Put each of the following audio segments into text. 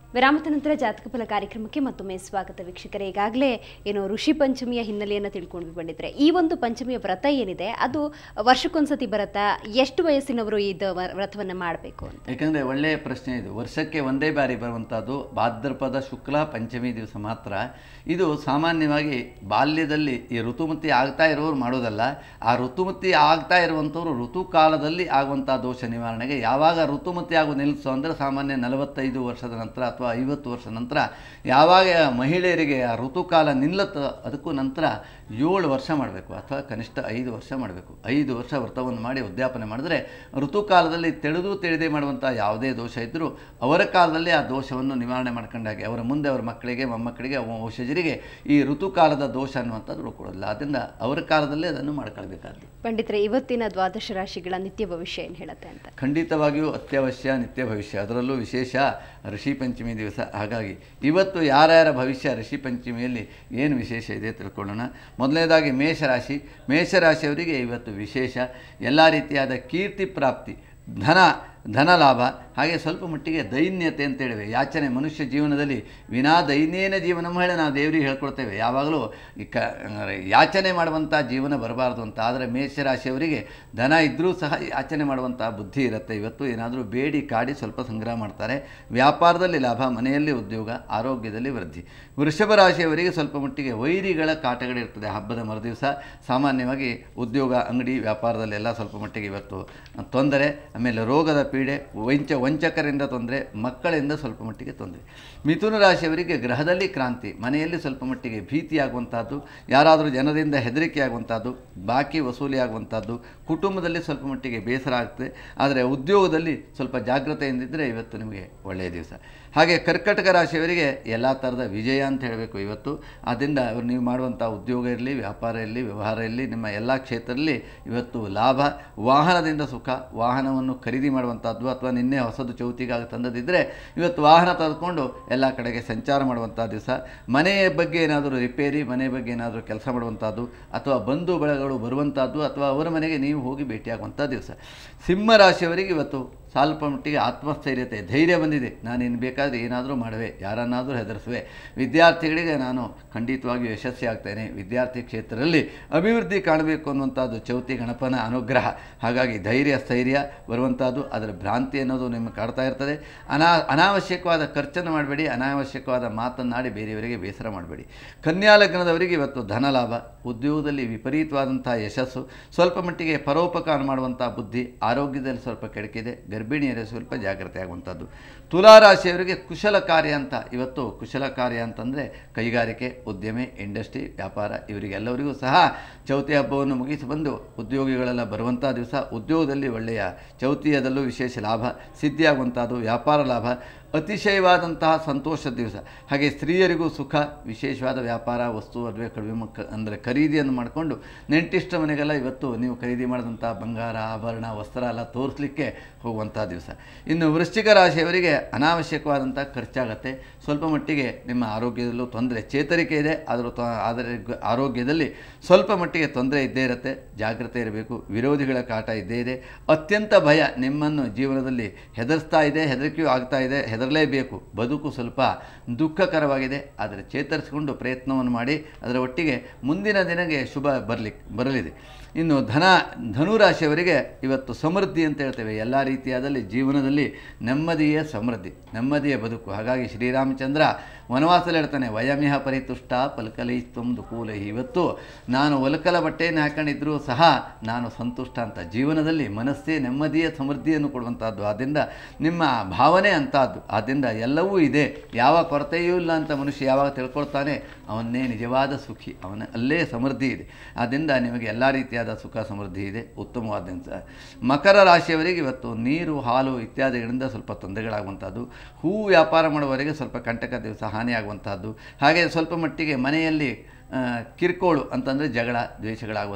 ವಿರಾಮದ ನಂತರ ಜಾತಕ ಫಲ ಕಾರ್ಯಕ್ರಮಕ್ಕೆ ಮತ್ತೊಮ್ಮೆ ಸ್ವಾಗತ ವೀಕ್ಷಕರೇ ಈಗಾಗಲೇ ಏನು ಋಷಿ ಪಂಚಮಿಯ ಹಿನ್ನೆಲೆಯನ್ನು ತಿಳ್ಕೊಂಡು ಬಂದಿದ್ರೆ ಈ ಒಂದು ಪಂಚಮಿಯ ವ್ರತ ಏನಿದೆ ಅದು ವರ್ಷಕ್ಕೊಂದ್ಸತಿ ಬರುತ್ತಾ ಎಷ್ಟು ವಯಸ್ಸಿನವರು ಇದು ವ- ವ್ರತವನ್ನ ಮಾಡಬೇಕು ಅಂತ ಯಾಕಂದರೆ ಒಳ್ಳೆಯ ಪ್ರಶ್ನೆ ಇದು ವರ್ಷಕ್ಕೆ ಒಂದೇ ಬಾರಿ ಬರುವಂಥದ್ದು ಭಾದ್ರಪದ ಶುಕ್ಲ ಪಂಚಮಿ ದಿವಸ ಮಾತ್ರ ಇದು ಸಾಮಾನ್ಯವಾಗಿ ಬಾಲ್ಯದಲ್ಲಿ ಈ ಋತುಮತಿ ಆಗ್ತಾ ಇರೋರು ಮಾಡೋದಲ್ಲ ಆ ಋತುಮತಿ ಆಗ್ತಾ ಇರುವಂಥವ್ರು ಋತುಕಾಲದಲ್ಲಿ ಆಗುವಂಥ ದೋಷ ನಿವಾರಣೆಗೆ ಯಾವಾಗ ಋತುಮತಿ ಆಗು ನಿಲ್ಲಿಸು ಅಂದರೆ ಸಾಮಾನ್ಯ ನಲವತ್ತೈದು ವರ್ಷದ ನಂತರ ಅಥವಾ ಐವತ್ತು ವರ್ಷ ನಂತರ ಯಾವಾಗ ಮಹಿಳೆಯರಿಗೆ ಆ ಋತುಕಾಲ ನಿಲ್ಲುತ್ತೋ ಅದಕ್ಕೂ ನಂತರ ಏಳು ವರ್ಷ ಮಾಡಬೇಕು ಅಥವಾ ಕನಿಷ್ಠ ಐದು ವರ್ಷ ಮಾಡಬೇಕು ಐದು ವರ್ಷ ವ್ರತವನ್ನು ಮಾಡಿ ಉದ್ಯಾಪನೆ ಮಾಡಿದ್ರೆ ಋತುಕಾಲದಲ್ಲಿ ತಿಳಿದು ತಿಳಿದೇ ಮಾಡುವಂಥ ಯಾವುದೇ ದೋಷ ಇದ್ದರೂ ಅವರ ಕಾಲದಲ್ಲಿ ಆ ದೋಷವನ್ನು ನಿವಾರಣೆ ಮಾಡ್ಕೊಂಡಾಗೆ ಅವರ ಮುಂದೆ ಅವರ ಮಕ್ಕಳಿಗೆ ಮೊಮ್ಮಕ್ಕಳಿಗೆ ಅವ- ವಂಶಜರಿಗೆ ಈ ಋತುಕಾಲದ ದೋಷ ಅನ್ನುವಂಥದ್ದು ಉಳ್ಕೊಳ್ಳೋದಿಲ್ಲ ಅದರಿಂದ ಅವರ ಕಾಲದಲ್ಲೇ ಅದನ್ನು ಮಾಡ್ಕೊಳ್ಬೇಕಾದ್ದು ಪಂಡಿತರೆ ಇವತ್ತಿನ ದ್ವಾದಶ ರಾಶಿಗಳ ನಿತ್ಯ ಭವಿಷ್ಯ ಏನು ಹೇಳುತ್ತೆ ಅಂತ ಖಂಡಿತವಾಗಿಯೂ ಅತ್ಯವಶ್ಯ ನಿತ್ಯ ಭವಿಷ್ಯ ಅದರಲ್ಲೂ ವಿಶೇಷ ಋಷಿ ಪಂಚಮಿ ದಿವಸ ಹಾಗಾಗಿ ಇವತ್ತು ಯಾರ್ಯಾರ ಭವಿಷ್ಯ ಋಷಿ ಪಂಚಮಿಯಲ್ಲಿ ಏನು ವಿಶೇಷ ಇದೆ ತಿಳ್ಕೊಳ್ಳೋಣ ಮೊದಲನೇದಾಗಿ ಮೇಷರಾಶಿ ಮೇಷರಾಶಿಯವರಿಗೆ ಇವತ್ತು ವಿಶೇಷ ಎಲ್ಲ ರೀತಿಯಾದ ಕೀರ್ತಿ ಪ್ರಾಪ್ತಿ ಧನ ಧನ ಲಾಭ ಹಾಗೆ ಸ್ವಲ್ಪ ಮಟ್ಟಿಗೆ ದೈನ್ಯತೆ ಅಂತೇಳಿವೆ ಯಾಚನೆ ಮನುಷ್ಯ ಜೀವನದಲ್ಲಿ ವಿನಾ ದೈನ್ಯೇನ ಜೀವನ ಹೇಳಿ ನಾವು ದೇವರಿಗೆ ಹೇಳ್ಕೊಳ್ತೇವೆ ಯಾವಾಗಲೂ ಈ ಕ ಯಾಚನೆ ಮಾಡುವಂಥ ಜೀವನ ಬರಬಾರ್ದು ಅಂತ ಆದರೆ ಮೇಷರಾಶಿಯವರಿಗೆ ಧನ ಇದ್ದರೂ ಸಹ ಯಾಚನೆ ಮಾಡುವಂಥ ಬುದ್ಧಿ ಇರುತ್ತೆ ಇವತ್ತು ಏನಾದರೂ ಬೇಡಿ ಕಾಡಿ ಸ್ವಲ್ಪ ಸಂಗ್ರಹ ಮಾಡ್ತಾರೆ ವ್ಯಾಪಾರದಲ್ಲಿ ಲಾಭ ಮನೆಯಲ್ಲಿ ಉದ್ಯೋಗ ಆರೋಗ್ಯದಲ್ಲಿ ವೃದ್ಧಿ ವೃಷಭ ರಾಶಿಯವರಿಗೆ ಸ್ವಲ್ಪ ಮಟ್ಟಿಗೆ ವೈರಿಗಳ ಕಾಟಗಳಿರ್ತದೆ ಹಬ್ಬದ ಮರುದಿವಸ ಸಾಮಾನ್ಯವಾಗಿ ಉದ್ಯೋಗ ಅಂಗಡಿ ವ್ಯಾಪಾರದಲ್ಲೆಲ್ಲ ಸ್ವಲ್ಪ ಮಟ್ಟಿಗೆ ಇವತ್ತು ತೊಂದರೆ ಆಮೇಲೆ ರೋಗದ ಪೀಡೆ ವಂಚ ವಂಚಕರಿಂದ ತೊಂದರೆ ಮಕ್ಕಳಿಂದ ಸ್ವಲ್ಪ ಮಟ್ಟಿಗೆ ತೊಂದರೆ ಮಿಥುನ ರಾಶಿಯವರಿಗೆ ಗ್ರಹದಲ್ಲಿ ಕ್ರಾಂತಿ ಮನೆಯಲ್ಲಿ ಸ್ವಲ್ಪ ಮಟ್ಟಿಗೆ ಭೀತಿಯಾಗುವಂಥದ್ದು ಯಾರಾದರೂ ಜನರಿಂದ ಹೆದರಿಕೆ ಆಗುವಂಥದ್ದು ಬಾಕಿ ವಸೂಲಿ ಆಗುವಂಥದ್ದು ಕುಟುಂಬದಲ್ಲಿ ಸ್ವಲ್ಪ ಮಟ್ಟಿಗೆ ಬೇಸರ ಆಗ್ತದೆ ಆದರೆ ಉದ್ಯೋಗದಲ್ಲಿ ಸ್ವಲ್ಪ ಜಾಗ್ರತೆಯಿಂದಿದ್ದರೆ ಇವತ್ತು ನಿಮಗೆ ಒಳ್ಳೆಯ ದಿವಸ ಹಾಗೆ ಕರ್ಕಟಕ ರಾಶಿಯವರಿಗೆ ಎಲ್ಲ ಥರದ ವಿಜಯ ಅಂತ ಹೇಳಬೇಕು ಇವತ್ತು ಆದ್ದರಿಂದ ಅವರು ನೀವು ಮಾಡುವಂಥ ಉದ್ಯೋಗ ಇರಲಿ ವ್ಯಾಪಾರ ಇರಲಿ ವ್ಯವಹಾರ ಇರಲಿ ನಿಮ್ಮ ಎಲ್ಲ ಕ್ಷೇತ್ರದಲ್ಲಿ ಇವತ್ತು ಲಾಭ ವಾಹನದಿಂದ ಸುಖ ವಾಹನವನ್ನು ಖರೀದಿ ಮಾಡುವಂಥದ್ದು ಅಥವಾ ನಿನ್ನೆ ಹೊಸದು ಚೌತಿಗಾಗಿ ತಂದದಿದ್ದರೆ ಇವತ್ತು ವಾಹನ ತೆಗೆದುಕೊಂಡು ಎಲ್ಲ ಕಡೆಗೆ ಸಂಚಾರ ಮಾಡುವಂಥ ದಿವಸ ಮನೆಯ ಬಗ್ಗೆ ಏನಾದರೂ ರಿಪೇರಿ ಮನೆ ಬಗ್ಗೆ ಏನಾದರೂ ಕೆಲಸ ಮಾಡುವಂಥದ್ದು ಅಥವಾ ಬಂಧು ಬಳಗಗಳು ಬರುವಂಥದ್ದು ಅಥವಾ ಅವರ ಮನೆಗೆ ನೀವು ಹೋಗಿ ಭೇಟಿಯಾಗುವಂಥ ದಿವಸ ಸಿಂಹ ರಾಶಿಯವರಿಗೆ ಇವತ್ತು ಸ್ವಲ್ಪ ಮಟ್ಟಿಗೆ ಆತ್ಮಸ್ಥೈರ್ಯತೆ ಧೈರ್ಯ ಬಂದಿದೆ ನಾನು ಇನ್ನು ಬೇಕಾದರೆ ಏನಾದರೂ ಮಾಡುವೆ ಯಾರನ್ನಾದರೂ ಹೆದರಿಸುವೆ ವಿದ್ಯಾರ್ಥಿಗಳಿಗೆ ನಾನು ಖಂಡಿತವಾಗಿ ಯಶಸ್ವಿ ಆಗ್ತೇನೆ ವಿದ್ಯಾರ್ಥಿ ಕ್ಷೇತ್ರದಲ್ಲಿ ಅಭಿವೃದ್ಧಿ ಕಾಣಬೇಕು ಅನ್ನುವಂಥದ್ದು ಚೌತಿ ಗಣಪನ ಅನುಗ್ರಹ ಹಾಗಾಗಿ ಧೈರ್ಯ ಸ್ಥೈರ್ಯ ಬರುವಂಥದ್ದು ಅದರ ಭ್ರಾಂತಿ ಅನ್ನೋದು ನಿಮಗೆ ಕಾಡ್ತಾ ಇರ್ತದೆ ಅನಾ ಅನಾವಶ್ಯಕವಾದ ಖರ್ಚನ್ನು ಮಾಡಬೇಡಿ ಅನಾವಶ್ಯಕವಾದ ಮಾತನ್ನಾಡಿ ಬೇರೆಯವರಿಗೆ ಬೇಸರ ಮಾಡಬೇಡಿ ಕನ್ಯಾ ಲಗ್ನದವರಿಗೆ ಇವತ್ತು ಧನ ಲಾಭ ಉದ್ಯೋಗದಲ್ಲಿ ವಿಪರೀತವಾದಂಥ ಯಶಸ್ಸು ಸ್ವಲ್ಪ ಮಟ್ಟಿಗೆ ಪರೋಪಕಾರ ಮಾಡುವಂಥ ಬುದ್ಧಿ ಆರೋಗ್ಯದಲ್ಲಿ ಸ್ವಲ್ಪ ಕೆಡಕಿದೆ ಗರ್ಭಿಣಿಯರಿಗೆ ಸ್ವಲ್ಪ ಜಾಗ್ರತೆ ಆಗುವಂಥದ್ದು ತುಲಾರಾಶಿಯವರಿಗೆ ಕುಶಲ ಕಾರ್ಯ ಅಂತ ಇವತ್ತು ಕುಶಲ ಕಾರ್ಯ ಅಂತಂದರೆ ಕೈಗಾರಿಕೆ ಉದ್ಯಮೆ ಇಂಡಸ್ಟ್ರಿ ವ್ಯಾಪಾರ ಇವರಿಗೆಲ್ಲರಿಗೂ ಸಹ ಚೌತಿ ಹಬ್ಬವನ್ನು ಮುಗಿಸಿ ಬಂದು ಉದ್ಯೋಗಿಗಳೆಲ್ಲ ಬರುವಂಥ ದಿವಸ ಉದ್ಯೋಗದಲ್ಲಿ ಒಳ್ಳೆಯ ಚೌತಿಯದಲ್ಲೂ ವಿಶೇಷ ಲಾಭ ಸಿದ್ಧಿಯಾಗುವಂಥದ್ದು ವ್ಯಾಪಾರ ಲಾಭ ಅತಿಶಯವಾದಂತಹ ಸಂತೋಷದ ದಿವಸ ಹಾಗೆ ಸ್ತ್ರೀಯರಿಗೂ ಸುಖ ವಿಶೇಷವಾದ ವ್ಯಾಪಾರ ವಸ್ತು ಅದುವೆ ಕಡಿಮೆ ಕ ಅಂದರೆ ಖರೀದಿಯನ್ನು ಮಾಡಿಕೊಂಡು ನೆಂಟಿಷ್ಟ ಮನೆಗೆಲ್ಲ ಇವತ್ತು ನೀವು ಖರೀದಿ ಮಾಡಿದಂಥ ಬಂಗಾರ ಆಭರಣ ವಸ್ತ್ರ ಎಲ್ಲ ತೋರಿಸ್ಲಿಕ್ಕೆ ಹೋಗುವಂಥ ದಿವಸ ಇನ್ನು ವೃಶ್ಚಿಕ ರಾಶಿಯವರಿಗೆ ಅನಾವಶ್ಯಕವಾದಂಥ ಖರ್ಚಾಗತ್ತೆ ಸ್ವಲ್ಪ ಮಟ್ಟಿಗೆ ನಿಮ್ಮ ಆರೋಗ್ಯದಲ್ಲೂ ತೊಂದರೆ ಚೇತರಿಕೆ ಇದೆ ಆದರೂ ತೊ ಆದರೆ ಗ- ಆರೋಗ್ಯದಲ್ಲಿ ಸ್ವಲ್ಪ ಮಟ್ಟಿಗೆ ತೊಂದರೆ ಇದ್ದೇ ಇರುತ್ತೆ ಜಾಗ್ರತೆ ಇರಬೇಕು ವಿರೋಧಿಗಳ ಕಾಟ ಇದ್ದೇ ಇದೆ ಅತ್ಯಂತ ಭಯ ನಿಮ್ಮನ್ನು ಜೀವನದಲ್ಲಿ ಹೆದರ್ಸ್ತಾ ಇದೆ ಹೆದರಿಕೆಯೂ ಆಗ್ತಾ ಇದೆ ಹೆದರಲೇಬೇಕು ಬದುಕು ಸ್ವಲ್ಪ ದುಃಖಕರವಾಗಿದೆ ಆದರೆ ಚೇತರಿಸಿಕೊಂಡು ಪ್ರಯತ್ನವನ್ನು ಮಾಡಿ ಅದರ ಒಟ್ಟಿಗೆ ಮುಂದಿನ ದಿನಗೆ ಶುಭ ಬರಲಿಕ್ಕೆ ಬರಲಿದೆ ಇನ್ನು ಧನ ಧನುರಾಶಿಯವರಿಗೆ ಇವತ್ತು ಸಮೃದ್ಧಿ ಅಂತ ಹೇಳ್ತೇವೆ ಎಲ್ಲ ರೀತಿಯಾದಲ್ಲಿ ಜೀವನದಲ್ಲಿ ನೆಮ್ಮದಿಯ ಸಮೃದ್ಧಿ ನೆಮ್ಮದಿಯ ಬದುಕು ಹಾಗಾಗಿ ಶ್ರೀರಾಮಚಂದ್ರ ವನವಾಸದಲ್ಲಿ ಹೇಳ್ತಾನೆ ವಯಮಿಹ ಪರಿತುಷ್ಟ ಪಲ್ಕಲೈತ್ವಂ ದುಕೂಲ ಇವತ್ತು ನಾನು ಒಲಕಲ ಬಟ್ಟೆಯನ್ನು ಹಾಕೊಂಡಿದ್ರೂ ಸಹ ನಾನು ಸಂತುಷ್ಟ ಅಂತ ಜೀವನದಲ್ಲಿ ಮನಸ್ಸೇ ನೆಮ್ಮದಿಯ ಸಮೃದ್ಧಿಯನ್ನು ಕೊಡುವಂಥದ್ದು ಆದ್ದರಿಂದ ನಿಮ್ಮ ಭಾವನೆ ಅಂಥದ್ದು ಆದ್ದರಿಂದ ಎಲ್ಲವೂ ಇದೆ ಯಾವ ಕೊರತೆಯೂ ಇಲ್ಲ ಅಂತ ಮನುಷ್ಯ ಯಾವಾಗ ತಿಳ್ಕೊಳ್ತಾನೆ ಅವನ್ನೇ ನಿಜವಾದ ಸುಖಿ ಅವನ ಅಲ್ಲೇ ಸಮೃದ್ಧಿ ಇದೆ ಆದ್ದರಿಂದ ನಿಮಗೆ ಎಲ್ಲ ರೀತಿಯಾದ ಸುಖ ಸಮೃದ್ಧಿ ಇದೆ ಉತ್ತಮವಾದಂಥ ಮಕರ ರಾಶಿಯವರಿಗೆ ಇವತ್ತು ನೀರು ಹಾಲು ಇತ್ಯಾದಿಗಳಿಂದ ಸ್ವಲ್ಪ ತೊಂದರೆಗಳಾಗುವಂಥದ್ದು ಹೂ ವ್ಯಾಪಾರ ಮಾಡುವವರೆಗೆ ಸ್ವಲ್ಪ ಕಂಟಕ ದಿವಸ ಹಾನಿಯಾಗುವಂಥದ್ದು ಹಾಗೆ ಸ್ವಲ್ಪ ಮಟ್ಟಿಗೆ ಮನೆಯಲ್ಲಿ ಆ, ಕಿರ್ಕೋಳು ಅಂತಂದರೆ ಜಗಳ ದ್ವೇಷಗಳಾಗೋದು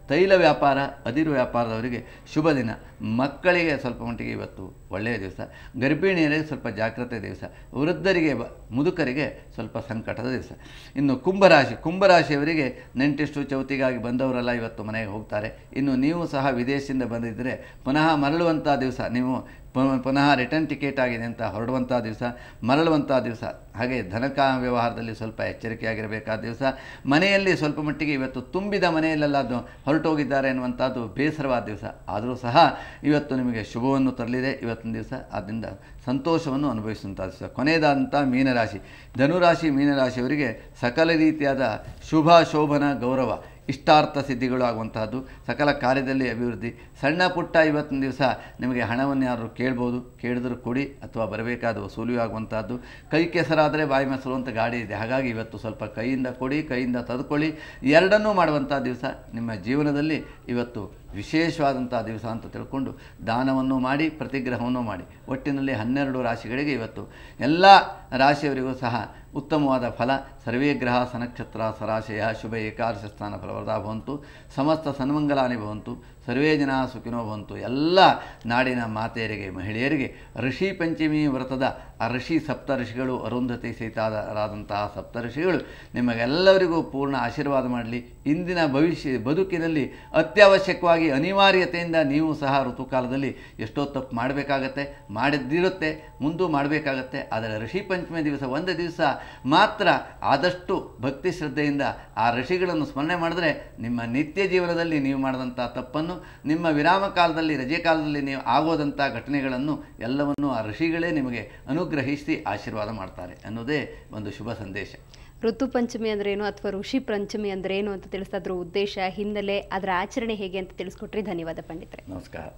ತೈಲ ವ್ಯಾಪಾರ ಅದಿರು ವ್ಯಾಪಾರದವರಿಗೆ ಶುಭ ದಿನ ಮಕ್ಕಳಿಗೆ ಸ್ವಲ್ಪ ಮಟ್ಟಿಗೆ ಇವತ್ತು ಒಳ್ಳೆಯ ದಿವಸ ಗರ್ಭಿಣಿಯರಿಗೆ ಸ್ವಲ್ಪ ಜಾಗ್ರತೆ ದಿವಸ ವೃದ್ಧರಿಗೆ ಬ- ಮುದುಕರಿಗೆ ಸ್ವಲ್ಪ ಸಂಕಟದ ದಿವಸ ಇನ್ನು ಕುಂಭರಾಶಿ ಕುಂಭರಾಶಿಯವರಿಗೆ ನೆಂಟಿಷ್ಟು ಚೌತಿಗಾಗಿ ಬಂದವರೆಲ್ಲ ಇವತ್ತು ಮನೆಗೆ ಹೋಗ್ತಾರೆ ಇನ್ನು ನೀವು ಸಹ ವಿದೇಶದಿಂದ ಬಂದಿದ್ದರೆ ಪುನಃ ಮರಳುವಂಥ ದಿವಸ ನೀವು ಪು- ಪುನಃ ರಿಟರ್ನ್ ಟಿಕೆಟ್ ಆಗಿದೆ ಅಂತ ಹೊರಡುವಂಥ ದಿವಸ ಮರಳುವಂಥ ದಿವಸ ಹಾಗೆ ಧನಕ ವ್ಯವಹಾರದಲ್ಲಿ ಸ್ವಲ್ಪ ಎಚ್ಚರಿಕೆಯಾಗಿರಬೇಕಾದ ದಿವಸ ಮನೆಯಲ್ಲಿ ಸ್ವಲ್ಪ ಮಟ್ಟಿಗೆ ಇವತ್ತು ತುಂಬಿದ ಮನೆಯಲ್ಲೆಲ್ಲ ಅದು ಹೊರಟೋಗಿದ್ದಾರೆ ಎನ್ನುವಂಥದ್ದು ಬೇಸರವಾದ ದಿವಸ ಆದರೂ ಸಹ ಇವತ್ತು ನಿಮಗೆ ಶುಭವನ್ನು ತರಲಿದೆ ಇವತ್ತಿನ ದಿವಸ ಆದ್ದರಿಂದ ಸಂತೋಷವನ್ನು ಅನುಭವಿಸುವಂಥ ದಿವಸ ಕೊನೆಯದಾದಂಥ ಮೀನರಾಶಿ ಧನುರಾಶಿ ಮೀನರಾಶಿಯವರಿಗೆ ಸಕಲ ರೀತಿಯಾದ ಶುಭ ಶೋಭನ ಗೌರವ ಇಷ್ಟಾರ್ಥ ಸಿದ್ಧಿಗಳು ಆಗುವಂತಹದ್ದು ಸಕಲ ಕಾರ್ಯದಲ್ಲಿ ಅಭಿವೃದ್ಧಿ ಸಣ್ಣ ಪುಟ್ಟ ಇವತ್ತಿನ ದಿವಸ ನಿಮಗೆ ಹಣವನ್ನು ಯಾರು ಕೇಳ್ಬೋದು ಕೇಳಿದ್ರು ಕೊಡಿ ಅಥವಾ ಬರಬೇಕಾದ ವಸೂಲಿಯೂ ಆಗುವಂತಹದ್ದು ಕೈ ಕೆಸರಾದರೆ ಬಾಯಿ ಮೊಸರು ಅಂತ ಗಾಡಿ ಇದೆ ಹಾಗಾಗಿ ಇವತ್ತು ಸ್ವಲ್ಪ ಕೈಯಿಂದ ಕೊಡಿ ಕೈಯಿಂದ ತೆಗೆದುಕೊಳ್ಳಿ ಎರಡನ್ನೂ ಮಾಡುವಂಥ ದಿವಸ ನಿಮ್ಮ ಜೀವನದಲ್ಲಿ ಇವತ್ತು ವಿಶೇಷವಾದಂಥ ದಿವಸ ಅಂತ ತಿಳ್ಕೊಂಡು ದಾನವನ್ನು ಮಾಡಿ ಪ್ರತಿಗ್ರಹವನ್ನು ಮಾಡಿ ಒಟ್ಟಿನಲ್ಲಿ ಹನ್ನೆರಡು ರಾಶಿಗಳಿಗೆ ಇವತ್ತು ಎಲ್ಲ ರಾಶಿಯವರಿಗೂ ಸಹ ಉತ್ತಮವಾದ ಫಲ ಸರ್ವೇ ಗ್ರಹ ಸನಕ್ಷತ್ರ ಸರಾಶಯ ಶುಭ ಏಕಾದಶ ಸ್ಥಾನ ಫಲವರ್ಧಾ ಭವಂತು ಸಮಸ್ತ ಸನ್ಮಂಗಲಾನಿ ಭವಂತು ಸರ್ವೇ ಜನ ಸುಖಿನೋ ಭವಂತು ಎಲ್ಲ ನಾಡಿನ ಮಾತೆಯರಿಗೆ ಮಹಿಳೆಯರಿಗೆ ಋಷಿ ಪಂಚಮಿ ವ್ರತದ ಆ ಋಷಿ ಸಪ್ತ ಋಷಿಗಳು ಅರುಂಧತಿ ಸಹಿತಾದರಾದಂತಹ ಸಪ್ತ ಋಷಿಗಳು ನಿಮಗೆಲ್ಲರಿಗೂ ಪೂರ್ಣ ಆಶೀರ್ವಾದ ಮಾಡಲಿ ಇಂದಿನ ಭವಿಷ್ಯ ಬದುಕಿನಲ್ಲಿ ಅತ್ಯವಶ್ಯಕವಾಗಿ ಅನಿವಾರ್ಯತೆಯಿಂದ ನೀವು ಸಹ ಋತುಕಾಲದಲ್ಲಿ ಎಷ್ಟೋ ತಪ್ಪು ಮಾಡಬೇಕಾಗತ್ತೆ ಮಾಡಿದ್ದಿರುತ್ತೆ ಮುಂದೂ ಮಾಡಬೇಕಾಗತ್ತೆ ಆದರೆ ಋಷಿ ಪಂಚಮಿ ದಿವಸ ಒಂದು ದಿವಸ ಮಾತ್ರ ಆದಷ್ಟು ಭಕ್ತಿ ಶ್ರದ್ಧೆಯಿಂದ ಆ ಋಷಿಗಳನ್ನು ಸ್ಮರಣೆ ಮಾಡಿದ್ರೆ ನಿಮ್ಮ ನಿತ್ಯ ಜೀವನದಲ್ಲಿ ನೀವು ಮಾಡಿದಂಥ ತಪ್ಪನ್ನು ನಿಮ್ಮ ವಿರಾಮ ಕಾಲದಲ್ಲಿ ರಜೆ ಕಾಲದಲ್ಲಿ ನೀವು ಆಗೋದಂಥ ಘಟನೆಗಳನ್ನು ಎಲ್ಲವನ್ನೂ ಆ ಋಷಿಗಳೇ ನಿಮಗೆ ಅನುಗ್ರಹಿಸಿ ಆಶೀರ್ವಾದ ಮಾಡ್ತಾರೆ ಅನ್ನೋದೇ ಒಂದು ಶುಭ ಸಂದೇಶ ಋತು ಪಂಚಮಿ ಅಂದ್ರೇನು ಅಥವಾ ಋಷಿ ಪಂಚಮಿ ಅಂದ್ರೇನು ಅಂತ ತಿಳಿಸ್ತಾ ಅದ್ರ ಉದ್ದೇಶ ಹಿನ್ನೆಲೆ ಅದರ ಆಚರಣೆ ಹೇಗೆ ಅಂತ ತಿಳಿಸ್ಕೊಟ್ರಿ ಧನ್ಯವಾದ ಪಂಡಿತ್ರೆ ನಮಸ್ಕಾರ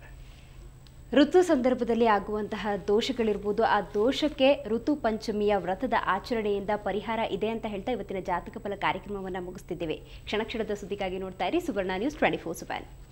ಋತು ಸಂದರ್ಭದಲ್ಲಿ ಆಗುವಂತಹ ದೋಷಗಳಿರ್ಬೋದು ಆ ದೋಷಕ್ಕೆ ಋತು ಪಂಚಮಿಯ ವ್ರತದ ಆಚರಣೆಯಿಂದ ಪರಿಹಾರ ಇದೆ ಅಂತ ಹೇಳ್ತಾ ಇವತ್ತಿನ ಜಾತಕ ಫಲ ಕಾರ್ಯಕ್ರಮವನ್ನು ಮುಗಿಸ್ತಿದ್ದೇವೆ ಕ್ಷಣ ಕ್ಷಣದ ಸುದ್ದಿಗಾಗಿ ನೋಡ್ತಾ ಇರಿ Suvarna news twenty four seven